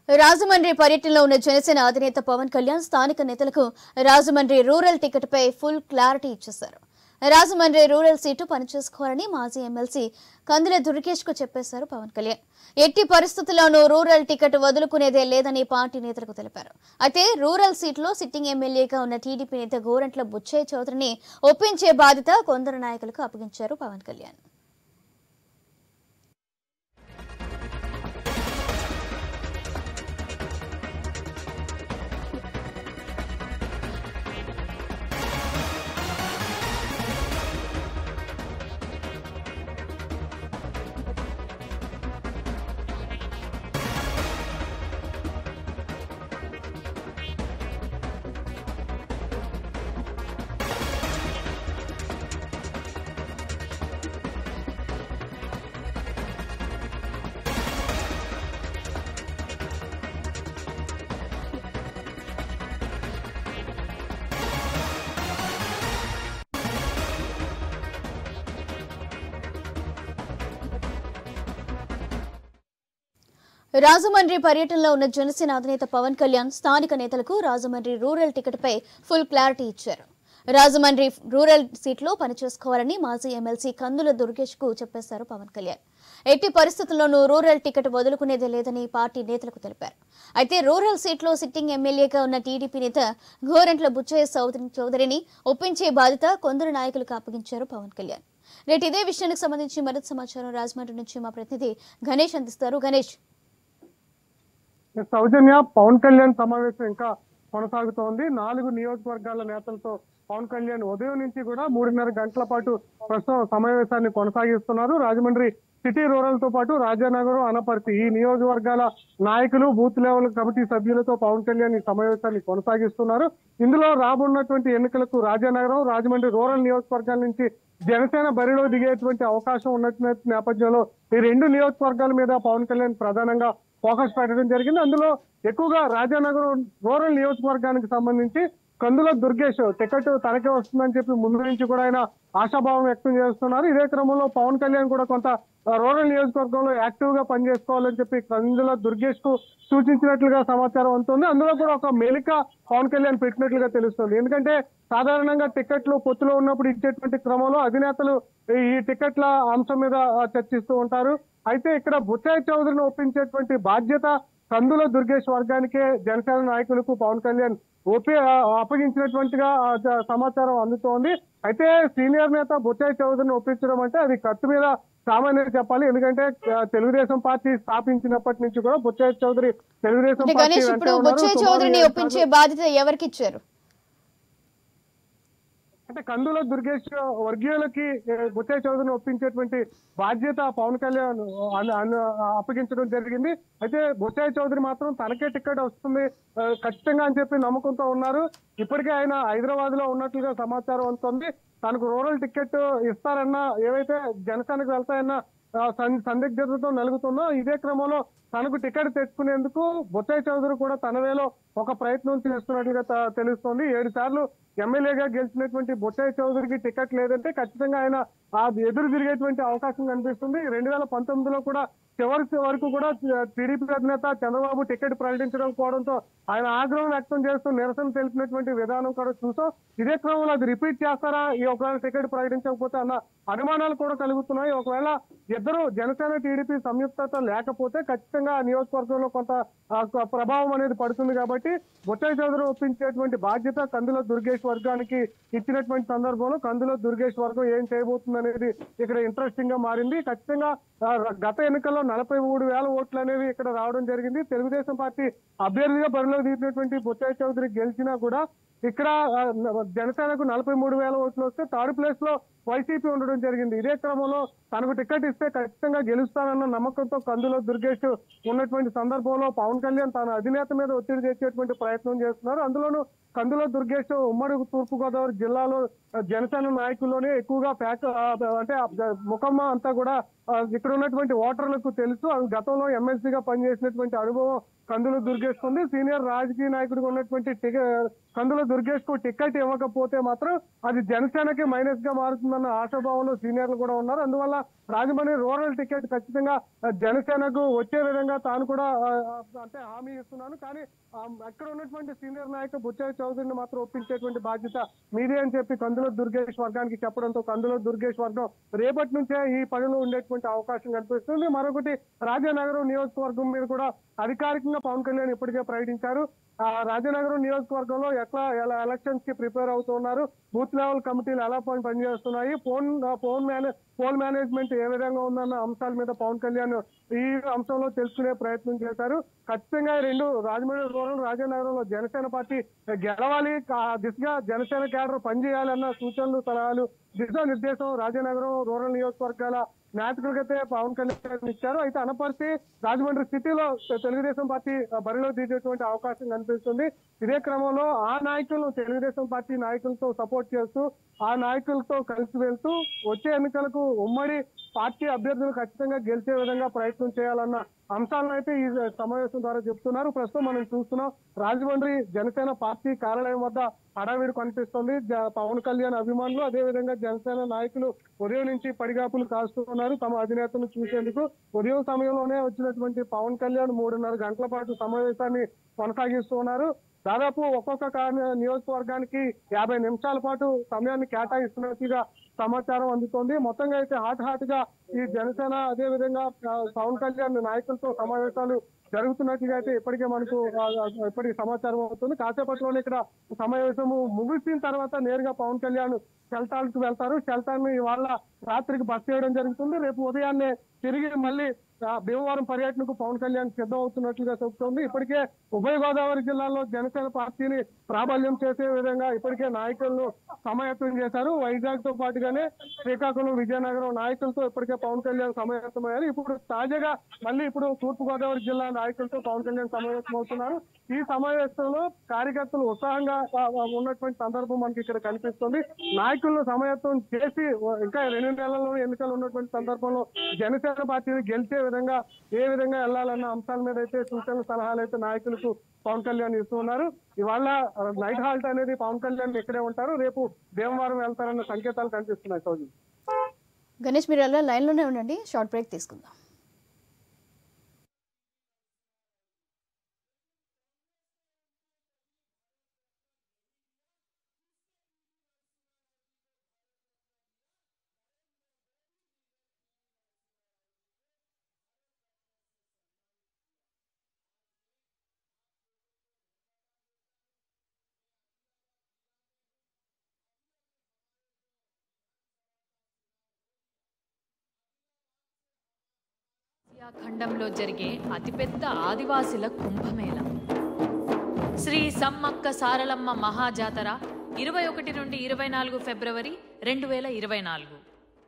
రాజమండ్రి పర్యటనలో ఉన్న జనసేన అధినేత పవన్ కళ్యాణ్ స్థానిక నేతలకు రాజమండ్రి రూరల్ టికెట్పై ఫుల్ క్లారిటీ ఇచ్చేశారు రాజమండ్రి రూరల్ సీటు పనిచేసుకోవాలని మాజీ ఎమ్మెల్సీ కందుల దుర్గేష్ కు చెప్పేశారు పవన్ కళ్యాణ్ ఎట్టి పరిస్థితుల్లోనూ రూరల్ టికెట్ వదులుకునేదే లేదని పార్టీ నేతలకు తెలిపారు అయితే రూరల్ సీట్లో సిట్టింగ్ ఎమ్మెల్యేగా ఉన్న టీడీపీ నేత గోరంట్ల బుచ్చయ్య చౌదరిని ఒప్పించే బాధ్యత కొందరు నాయకులకు అప్పగించారు పవన్ కళ్యాణ్ రాజమండ్రి పర్యటనలో ఉన్న జనసేన అధినేత పవన్ కళ్యాణ్ స్థానిక నేతలకు రాజమండ్రి రూరల్ టికెట్పై ఫుల్ క్లారిటీ ఇచ్చారు రాజమండ్రి రూరల్ సీట్లో పనిచేసుకోవాలని మాజీ ఎమ్మెల్సీ కందుల దుర్గేష్ కు చెప్పేశారు పవన్ కళ్యాణ్ ఎట్టి పరిస్థితుల్లోనూ రూరల్ టికెట్ వదులుకునేదే లేదని పార్టీ నేతలకు తెలిపారు అయితే రూరల్ సీట్లో సిట్టింగ్ ఎమ్మెల్యేగా ఉన్న టీడీపీ నేత గోరంట్ల బుచ్చయ్య చౌదరి చౌదరిని ఒప్పించే బాధ్యత కొందరు నాయకులకు అప్పగించారు పవన్ కళ్యాణ్ రేటు ఇదే విషయానికి సంబంధించి మరింత సమాచారం రాజమండ్రి నుంచి మా ప్రతినిధి గణేష్ అందిస్తారు గణేష్ సౌజన్య పవన్ కళ్యాణ్ సమావేశం ఇంకా కొనసాగుతోంది నాలుగు నియోజకవర్గాల నేతలతో పవన్ కళ్యాణ్ ఉదయం నుంచి కూడా మూడున్నర గంటల పాటు ప్రస్తుతం సమావేశాన్ని కొనసాగిస్తున్నారు రాజమండ్రి సిటీ రూరల్ తో పాటు రాజానగరం అనపర్తి ఈ నియోజకవర్గాల నాయకులు బూత్ లెవెల్ కమిటీ సభ్యులతో పవన్ కళ్యాణ్ ఈ సమావేశాన్ని కొనసాగిస్తున్నారు ఇందులో రాబోన్నటువంటి ఎన్నికలకు రాజానగరం రాజమండ్రి రూరల్ నియోజకవర్గాల నుంచి జనసేన బరిలో దిగేటువంటి అవకాశం ఉన్నటువంటి నేపథ్యంలో ఈ రెండు నియోజకవర్గాల మీద పవన్ కళ్యాణ్ ప్రధానంగా ఫోకస్ పెట్టడం జరిగింది అందులో ఎక్కువగా రాజానగరం రూరల్ నియోజకవర్గానికి సంబంధించి కందుల దుర్గేష్ టికెట్ తనకే వస్తుందని చెప్పి ముందు నుంచి కూడా ఆయన ఆశాభావం వ్యక్తం చేస్తున్నారు ఇదే క్రమంలో పవన్ కళ్యాణ్ కూడా కొంత ఆ, రూరల్ నియోజకవర్గంలో యాక్టివ్ గా పనిచేసుకోవాలని చెప్పి కందుల దుర్గేష్ కు సూచించినట్లుగా సమాచారం అందుతుంది అందులో కూడా ఒక మెలిక పవన్ కళ్యాణ్ పెట్టినట్లుగా తెలుస్తుంది ఎందుకంటే సాధారణంగా టికెట్లు పొత్తులో ఉన్నప్పుడు ఇచ్చేటువంటి క్రమంలో అధినేతలు ఈ టికెట్ల అంశం మీద ఆ, చర్చిస్తూ ఉంటారు అయితే ఇక్కడ బుచ్చయ్య చౌదరిని ఒప్పించేటువంటి బాధ్యత కందుల దుర్గేష్ వర్గానికే జనసేన నాయకులకు పవన్ కళ్యాణ్ ఒప్పి ఆ, అప్పగించినటువంటిగా ఆ, జ- సమాచారం అందుతోంది అయితే సీనియర్ నేత బుచ్చయ్య చౌదరిని ఒప్పించడం అంటే అది కత్తి మీద సామాన్యంగా చెప్పాలి ఎందుకంటే ఆ, తెలుగుదేశం పార్టీ స్థాపించినప్పటి నుంచి కూడా బుచ్చయ్య చౌదరి తెలుగుదేశం అంటే పార్టీ గణేష్ వెంటే ఇప్పుడు ఉన్నారు. బుచ్చయ్య సుమారు చౌదరిని ఏడు ఒప్పించే సార్లు- బాధ్యత ఎవరికి ఇచ్చారు అంటే కందుల దుర్గేష్ వర్గీయులకి ఏ, బుచ్చయ్య చౌదరిని ఒప్పించేటువంటి బాధ్యత పవన్ కళ్యాణ్ అన- అన- అప్పగించడం జరిగింది అయితే బుచ్చయ్య చౌదరి మాత్రం తనకే టికెట్ వస్తుంది ఆ, ఖచ్చితంగా అని చెప్పి నమ్మకంతో ఉన్నారు ఇప్పటికే ఆయన హైదరాబాద్ లో ఉన్నట్లుగా సమాచారం అందుతుంది తనకు రూరల్ టికెట్ ఇస్తారన్న ఏవైతే జనసేనకు వెళ్తాయన్న ఆ, సం- సందిగ్ధతతో నలుగుతుందో ఇదే క్రమంలో తనకు టికెట్ తెచ్చుకునేందుకు బొత్సాయి చౌదరి కూడా తన వేలో ఒక ప్రయత్నం చేస్తున్నట్లుగా త- తెలుస్తోంది ఏడు సార్లు ఎమ్మెల్యేగా గెలిచినటువంటి బొత్సాయి చౌదరికి టికెట్ లేదంటే ఖచ్చితంగా ఆయన ఆ ఎదురు తిరిగేటువంటి అవకాశం కనిపిస్తుంది రెండు వేల పంతొమ్మిదిలో కూడా చివరి వరకు కూడా టీడీపీ అధినేత చంద్రబాబు టికెట్ ప్రకటించడం పోవడంతో ఆయన ఆగ్రహం వ్యక్తం చేస్తూ నిరసన తెలిపినటువంటి విధానం కూడా చూసాం ఇదే క్రమంలో అది రిపీట్ చేస్తారా ఈ ఒకవేళ టికెట్ ప్రకటించకపోతే అన్న అనుమానాలు కూడా కలుగుతున్నాయి ఒకవేళ ఇద్దరు జనసేన టీడీపీ సంయుక్తత లేకపోతే ఖచ్చితంగా ఆ నియోజకవర్గంలో కొంత ఆ, కొ- ప్రభావం అనేది పడుతుంది కాబట్టి బొత్సాయి చౌదరి ఒప్పించేటువంటి బాధ్యత కందుల దుర్గేష్ వర్గానికి ఇచ్చినటువంటి సందర్భంలో కందుల దుర్గేష్ వర్గం ఏం చేయబోతుంది అనేది ఇక్కడ ఇంట్రెస్టింగ్ గా మారింది ఖచ్చితంగా ఆ, గత ఎన్నికల్లో నలభై మూడు వేల ఓట్లు అనేవి ఇక్కడ రావడం జరిగింది తెలుగుదేశం పార్టీ అభ్యర్థిగా బరిలో దిగినటువంటి బొత్సాయి చౌదరి గెలిచినా కూడా ఇక్కడ ఆ, జనసేనకు నలభై మూడు వేల ఓట్లు వస్తే థర్డ్ ప్లేస్ లో వైసీపీ ఉండడం జరిగింది ఇదే క్రమంలో తనకు టికెట్ ఇస్తే ఖచ్చితంగా గెలుస్తానన్న నమ్మకంతో కందులో దుర్గేష్ ఉన్నటువంటి సందర్భంలో పవన్ కళ్యాణ్ తన అధినేత మీద ఒత్తిడి తెచ్చేటువంటి ప్రయత్నం చేస్తున్నారు అందులోనూ కందుల దుర్గేష్ ఉమ్మడి తూర్పు గోదావరి జిల్లాలో ఆ, జనసేన నాయకుల్లోనే ఎక్కువగా ప్యాక్ ఆ, అంటే ఆ, ముఖమ్మ అంతా కూడా ఆ, ఇక్కడ ఉన్నటువంటి ఓటర్లకు తెలుసు అది గతంలో ఎమ్మెల్సీగా పనిచేసినటువంటి అనుభవం కందుల దుర్గేష్ ఉంది సీనియర్ రాజకీయ నాయకుడిగా ఉన్నటువంటి టిగ- కందుల దుర్గేష్ కు టికెట్ ఇవ్వకపోతే మాత్రం అది జనసేనకి మైనస్ గా మారుతుందన్న ఆశాభావంలో సీనియర్లు కూడా ఉన్నారు అందువల్ల రాజమండ్రి రూరల్ టికెట్ ఖచ్చితంగా ఆ, జనసేనకు వచ్చే విధంగా తాను కూడా ఆ, ఆ, అంటే హామీ ఇస్తున్నాను కానీ ఆ, అక్కడ ఉన్నటువంటి సీనియర్ నాయకుడు బుచ్చయ్య చౌదరిని మాత్రం ఒప్పించేటువంటి బాధ్యత మీదే అని చెప్పి కందులో దుర్గేష్ వర్గానికి చెప్పడంతో కందులో దుర్గేష్ వర్గం రేపటి నుంచే ఈ పనిలో ఉండేటువంటి అవకాశం కనిపిస్తుంది మరొకటి రాజానగరం నియోజకవర్గం మీద కూడా అధికారికంగా పవన్ కళ్యాణ్ ఇప్పటికే ప్రకటించారు ఆ రాజానగరం నియోజకవర్గంలో ఎట్లా ఎలా ఎలక్షన్స్ కి ప్రిపేర్ అవుతున్నారు బూత్ లెవెల్ కమిటీలు ఎలా పని పనిచేస్తున్నాయి ఫోన్ ఫోన్ మేనే పోల్ మేనేజ్మెంట్ ఏ విధంగా ఉందన్న అంశాల మీద పవన్ కళ్యాణ్ ఈ అంశంలో తెలుసుకునే ప్రయత్నం చేశారు ఖచ్చితంగా ఈ రెండు రాజమండ్రి రూరల్ రాజానగరంలో జనసేన పార్టీ గెలవాలి ఆ దిశగా జనసేన కేడర్ పనిచేయాలన్న సూచనలు సలహాలు దిశా నిర్దేశం రాజానగరం రూరల్ నియోజకవర్గాల నాయకులకైతే పవన్ కళ్యాణ్ ఇచ్చారు అయితే అనపర్తి రాజమండ్రి సిటీలో తెలుగుదేశం పార్టీ బరిలో దిగేటువంటి అవకాశం కనిపిస్తుంది ఇదే క్రమంలో ఆ నాయకులను తెలుగుదేశం పార్టీ నాయకులతో సపోర్ట్ చేస్తూ ఆ నాయకులతో కలిసి వెళ్తూ వచ్చే ఎన్నికలకు ఉమ్మడి పార్టీ అభ్యర్థులు ఖచ్చితంగా గెలిచే విధంగా ప్రయత్నం చేయాలన్న అంశాలను అయితే ఈ సమావేశం ద్వారా చెప్తున్నారు ప్రస్తుతం మనం చూస్తున్నాం రాజమండ్రి జనసేన పార్టీ కార్యాలయం వద్ద హడావిడి కనిపిస్తుంది జ- పవన్ కళ్యాణ్ అభిమానులు అదే విధంగా జనసేన నాయకులు ఉదయం నుంచి పడిగాపులు కాస్తున్నారు తమ అధినేతను చూసేందుకు ఉదయం సమయంలోనే వచ్చినటువంటి పవన్ కళ్యాణ్ మూడున్నర గంటల పాటు సమావేశాన్ని కొనసాగిస్తున్నారు దాదాపు ఒక్కొక్క కార్య- నియోజకవర్గానికి యాభై నిమిషాల పాటు సమయాన్ని కేటాయిస్తున్నట్టుగా సమాచారం అందుతోంది మొత్తంగా అయితే హాట్ హాట్ గా ఈ జనసేన అదే విధంగా ఆ, పవన్ కళ్యాణ్ నాయకులతో సమావేశాలు జరుగుతున్నట్టుగా అయితే ఇప్పటికే మనకు ఆ, ఆ, ఇప్పటికి సమాచారం అవుతుంది కాసేపట్లోనే ఇక్కడ సమావేశము ముగిసిన తర్వాత నేరుగా పవన్ కళ్యాణ్ షెల్టాన్ కు వెళ్తారు షెల్టాన్ ఇవాళ రాత్రికి బస్ చేయడం జరుగుతుంది రేపు ఉదయాన్నే తిరిగి మళ్ళీ ఆ, భీమవరం పర్యటనకు పవన్ కళ్యాణ్ సిద్ధం అవుతున్నట్లుగా చెబుతోంది ఇప్పటికే ఉభయ గోదావరి జిల్లాలో జనసేన పార్టీని ప్రాబల్యం చేసే విధంగా ఇప్పటికే నాయకులను సమాయత్తం చేశారు వైజాగ్ తో పాటుగానే శ్రీకాకుళం విజయనగరం నాయకులతో ఇప్పటికే పవన్ కళ్యాణ్ సమాయత్తమయ్యారు ఇప్పుడు తాజాగా మళ్ళీ ఇప్పుడు తూర్పు గోదావరి జిల్లా నాయకులతో పవన్ కళ్యాణ్ సమావేశం అవుతున్నారు ఈ సమావేశంలో కార్యకర్తలు ఉత్సాహంగా ఆ, ఆ, ఉన్నటువంటి సందర్భం మనకి ఇక్కడ కనిపిస్తుంది నాయకులను సమాయత్తం చేసి ఇంకా రెండు నెలల్లో ఎన్నికలు ఉన్నటువంటి సందర్భంలో జనసేన పార్టీని గెలిచే విధంగా ఏ విధంగా వెళ్లాలన్న అంశాల మీద అయితే సూచనలు సలహాలు అయితే నాయకులకు పవన్ కళ్యాణ్ ఇస్తున్నారు ఇవాళ నైట్ హాల్ట్ అనేది పవన్ కళ్యాణ్ ఇక్కడే ఉంటారు రేపు భీమవరం వెళ్తారన్న సంకేతాలు కనిపిస్తున్నాయి సౌజీ గణేష్ మీరు అలా లైన్లోనే ఉండండి షార్ట్ బ్రేక్ తీసుకుందాం ఆసియా ఖండంలో జరిగే అతిపెద్ద ఆదివాసుల కుంభమేళ శ్రీ సమ్మక్క సారలమ్మ మహాజాతర ఇరవై ఒకటి నుండి ఇరవై నాలుగు ఫిబ్రవరి రెండు వేల ఇరవై నాలుగు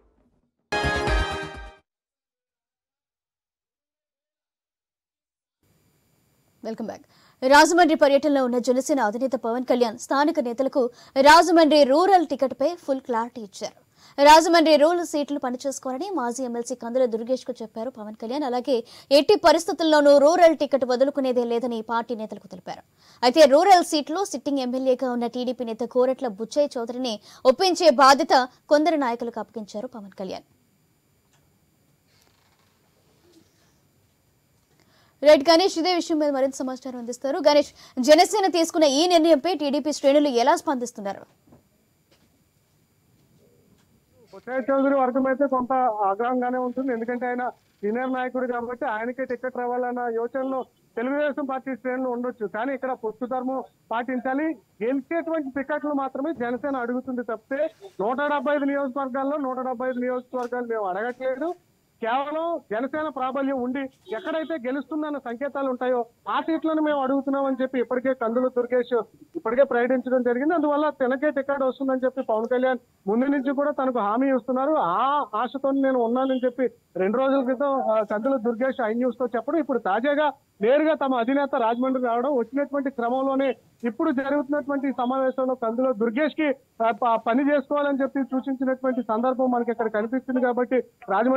వెల్కమ్ బ్యాక్ రాజమండ్రి పర్యటనలో ఉన్న జనసేన అధినేత పవన్ కళ్యాణ్ స్థానిక నేతలకు రాజమండ్రి రూరల్ టికెట్పై ఫుల్ క్లారిటీ ఇచ్చారు రాజమండ్రి రూరల్ సీట్లు పనిచేసుకోవాలని మాజీ ఎమ్మెల్సీ కందుల దుర్గేష్ కు చెప్పారు పవన్ కళ్యాణ్ అలాగే ఎట్టి పరిస్థితుల్లోనూ రూరల్ టికెట్ వదులుకునేదే లేదని పార్టీ నేతలకు తెలిపారు అయితే రూరల్ సీట్లో సిట్టింగ్ ఎమ్మెల్యేగా ఉన్న టీడీపీ నేత కోరట్ల బుచ్చయ్య చౌదరిని ఒప్పించే బాధ్యత కొందరు నాయకులకు అప్పగించారు పవన్ కళ్యాణ్ రైట్ గణేష్ ఇదే విషయం మీద మరింత సమాచారం అందిస్తారు గణేష్ జనసేన తీసుకున్న ఈ నిర్ణయంపై టీడీపీ శ్రేణులు ఎలా స్పందిస్తున్నారు బుచ్చయ్య చౌదరి వర్గం అయితే కొంత ఆగ్రహంగానే ఉంటుంది ఎందుకంటే ఆయన సీనియర్ నాయకుడు కాబట్టి ఆయనకే టికెట్ రావాలన్న యోచనలో తెలుగుదేశం పార్టీ శ్రేణులు ఉండొచ్చు కానీ ఇక్కడ పొత్తు ధర్మం పాటించాలి గెలిచేటువంటి టికెట్లు మాత్రమే జనసేన అడుగుతుంది తప్పితే నూట డెబ్బై ఐదు నియోజకవర్గాల్లో నూట డెబ్బై ఐదు నియోజకవర్గాలు మేము అడగట్లేదు కేవలం జనసేన ప్రాబల్యం ఉండి ఎక్కడైతే గెలుస్తుందన్న సంకేతాలు ఉంటాయో ఆ సీట్లను మేము అడుగుతున్నాం అని చెప్పి ఇప్పటికే కందులు దుర్గేష్ ఇప్పటికే ప్రకటించడం జరిగింది అందువల్ల తనకే టికెట్ వస్తుందని చెప్పి పవన్ కళ్యాణ్ ముందు నుంచి కూడా తనకు హామీ ఇస్తున్నారు ఆ ఆశతో నేను ఉన్నానని చెప్పి రెండు రోజుల క్రితం ఆ, కందుల దుర్గేష్ ఐ న్యూస్ తో చెప్పడం ఇప్పుడు తాజాగా నేరుగా తమ అధినేత రాజమండ్రి రావడం వచ్చినటువంటి క్రమంలోనే ఇప్పుడు జరుగుతున్నటువంటి ఈ సమావేశంలో కందులో దుర్గేష్ కి ఆ, ప- పని చేసుకోవాలని చెప్పి సూచించినటువంటి సందర్భం మనకి ఇక్కడ కనిపిస్తుంది కాబట్టి రాజమండ్రి రూరల్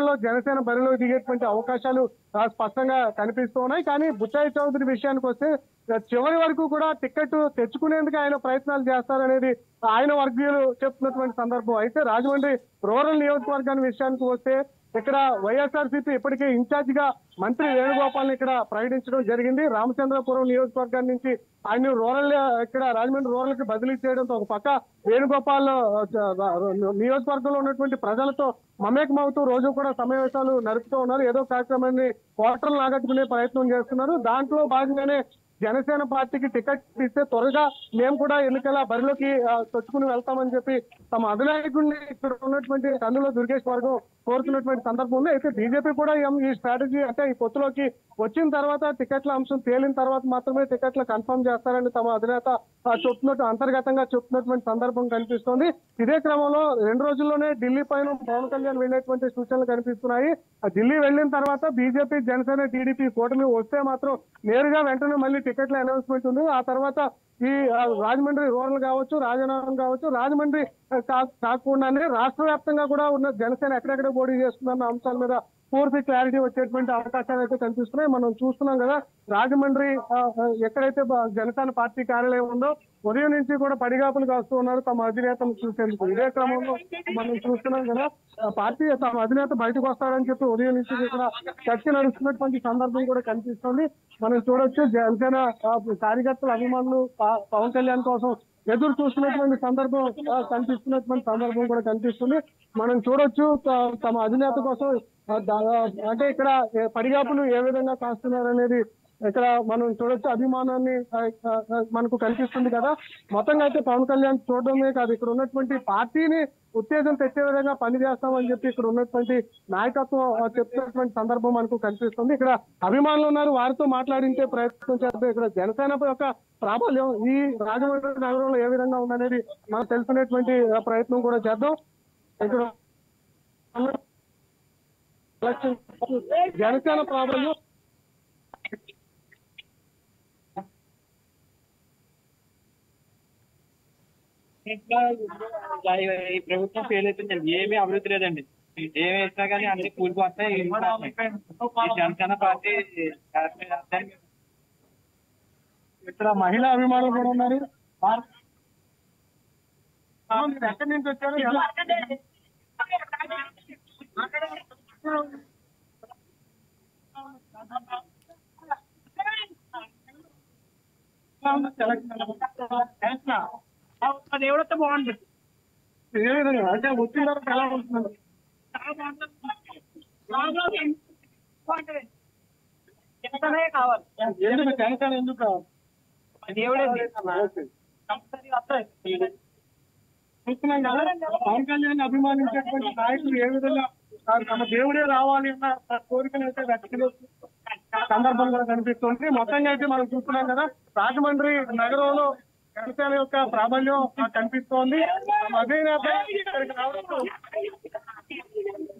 ఎన్నికల్లో జనసేన బరిలో దిగేటువంటి అవకాశాలు ఆ, స్పష్టంగా కనిపిస్తూ ఉన్నాయి కానీ బుచ్చాయి చౌదరి విషయానికి వస్తే ఆ, చివరి వరకు కూడా టికెట్ తెచ్చుకునేందుకు ఆయన ప్రయత్నాలు చేస్తారనేది ఆయన వర్గీయులు చెప్తున్నటువంటి సందర్భం అయితే రాజమండ్రి రూరల్ నియోజకవర్గాన్ని విషయానికి వస్తే ఇక్కడ వైఎస్ఆర్సీపీ ఇప్పటికే ఇన్ఛార్జ్ గా మంత్రి వేణుగోపాల్ ఇక్కడ ప్రకటించడం జరిగింది రామచంద్రపురం నియోజకవర్గం నుంచి ఆయన రూరల్ ఇక్కడ రాజమండ్రి రూరల్ కి బదిలీ చేయడంతో ఒక పక్క వేణుగోపాల్ ఆ, చ- నియోజకవర్గంలో ఉన్నటువంటి ప్రజలతో మమేకమవుతూ రోజు కూడా సమావేశాలు నడుపుతూ ఉన్నారు ఏదో కార్యక్రమాన్ని ఓటర్లు ఆకట్టుకునే ప్రయత్నం చేస్తున్నారు దాంట్లో భాగంగానే జనసేన పార్టీకి టికెట్ ఇస్తే త్వరగా మేము కూడా ఎన్నికల బరిలోకి ఆ, చొచ్చుకుని వెళ్తామని చెప్పి తమ అధినాయకుడిని ఇక్కడ ఉన్నటువంటి కందులో దుర్గేష్ వర్గం కోరుతున్నటువంటి సందర్భం ఉంది అయితే బీజేపీ కూడా ఏం ఈ స్ట్రాటజీ అంటే ఈ పొత్తులోకి వచ్చిన తర్వాత టికెట్ల అంశం తేలిన తర్వాత మాత్రమే టికెట్లు కన్ఫర్మ్ చేస్తారని తమ అధినేత ఆ, చెప్తున్నట్టు అంతర్గతంగా చెప్తున్నటువంటి సందర్భం కనిపిస్తోంది ఇదే క్రమంలో రెండు రోజుల్లోనే ఢిల్లీ పైన పవన్ కళ్యాణ్ వెళ్ళేటువంటి సూచనలు కనిపిస్తున్నాయి ఆ ఢిల్లీ వెళ్ళిన తర్వాత బీజేపీ జనసేన టీడీపీ కూటమి వస్తే మాత్రం నేరుగా వెంటనే మళ్ళీ టికెట్ల అనౌన్స్మెంట్ ఉంది ఆ తర్వాత ఈ ఆ, రాజమండ్రి రూరల్ కావచ్చు రాజనగరం కావచ్చు రాజమండ్రి ఆ, కా- కాకుండానే రాష్ట్ర వ్యాప్తంగా కూడా ఉన్న జనసేన ఎక్కడెక్కడ పోటీ చేస్తుందన్న అంశాల మీద పూర్తి క్లారిటీ వచ్చేటువంటి అవకాశాలు అయితే కనిపిస్తున్నాయి మనం చూస్తున్నాం కదా రాజమండ్రి ఆ, ఆ, ఎక్కడైతే బ- జనసేన పార్టీ కార్యాలయం ఉందో ఉదయం నుంచి కూడా పడిగాపులు కాస్తూ ఉన్నారు తమ అధినేతను చూసేందుకు ఇదే క్రమంలో మనం చూస్తున్నాం కదా ఆ పార్టీ తమ అధినేత బయటకు వస్తాడని చెప్పి ఉదయం నుంచి ఇక్కడ చర్చ నడుస్తున్నటువంటి సందర్భం కూడా కనిపిస్తుంది మనం చూడొచ్చు జనసేన ఆ, కార్యకర్తల అభిమానులు ప- పవన్ కళ్యాణ్ కోసం ఎదురు చూస్తున్నటువంటి సందర్భం ఆ, కనిపిస్తున్నటువంటి సందర్భం కూడా కనిపిస్తుంది మనం చూడొచ్చు త- తమ అధినేత కోసం ఆ, దా- అంటే ఇక్కడ ఏ- పడిగాపులు ఏ విధంగా కాస్తున్నారు అనేది ఇక్కడ మనం చూడొచ్చు అభిమానాన్ని ఆ, ఆ, ఆ, మనకు కనిపిస్తుంది కదా మొత్తంగా అయితే పవన్ కళ్యాణ్ చూడడమే కాదు ఇక్కడ ఉన్నటువంటి పార్టీని ఉత్తేజం తెచ్చే విధంగా పని చేస్తామని చెప్పి ఇక్కడ ఉన్నటువంటి నాయకత్వం ఆ, చెప్తున్నటువంటి సందర్భం మనకు కనిపిస్తుంది ఇక్కడ అభిమానులు ఉన్నారు వారితో మాట్లాడించే ప్రయత్నం చేస్తే ఇక్కడ జనసేన యొక్క ప్రాబల్యం ఈ రాజమండ్రి నగరంలో ఏ విధంగా ఉందనేది మనకు తెలుసుకునేటువంటి ఆ, ప్రయత్నం కూడా చేద్దాం ఇక్కడ ఎలక్షన్ జనసేన ప్రాబల్యం ఇట్లా ఈ ప్రభుత్వం ఫెయిల్ అయిపోయిందండి ఏమీ అభివృద్ధి లేదండి ఏమి వేసినా కానీ అన్ని కూలిపోతాయి ఇరిగిపోతాయి. ఈ జనసేన పార్టీ ఇక్కడ మహిళా అభిమానులు కూడా ఉన్నారు వారు- అమ్మ, మీరు ఎక్కడి నుంచి వచ్చారు ఎలా- ఎలా ఉంది సెలక్షన్? అది ఎవరైతే బాగుంటుంది ఏ విధంగా అంటే వచ్చిన తర్వాత ఎలా ఉంటున్నారు కావాలి ఎందుకు జనసేన ఎందుకు కావాలి? దేవుడండి ఓకే. కంపల్సరీ వస్తాయి చూస్తున్నాం కదా పవన్ కళ్యాణ్ అభిమానించేటువంటి నాయకులు ఏ విధంగా ఆ తమ దేవుడే రావాలి అన్న కోరికను అయితే వ్యక్తిగత సందర్భం కూడా కనిపిస్తుంది మొత్తంగా అయితే మనం చూస్తున్నాం కదా రాజమండ్రి నగరంలో జనసేన యొక్క ప్రాబల్యం కనిపిస్తోంది తమ అధినేత ఇక్కడికి రావడంతో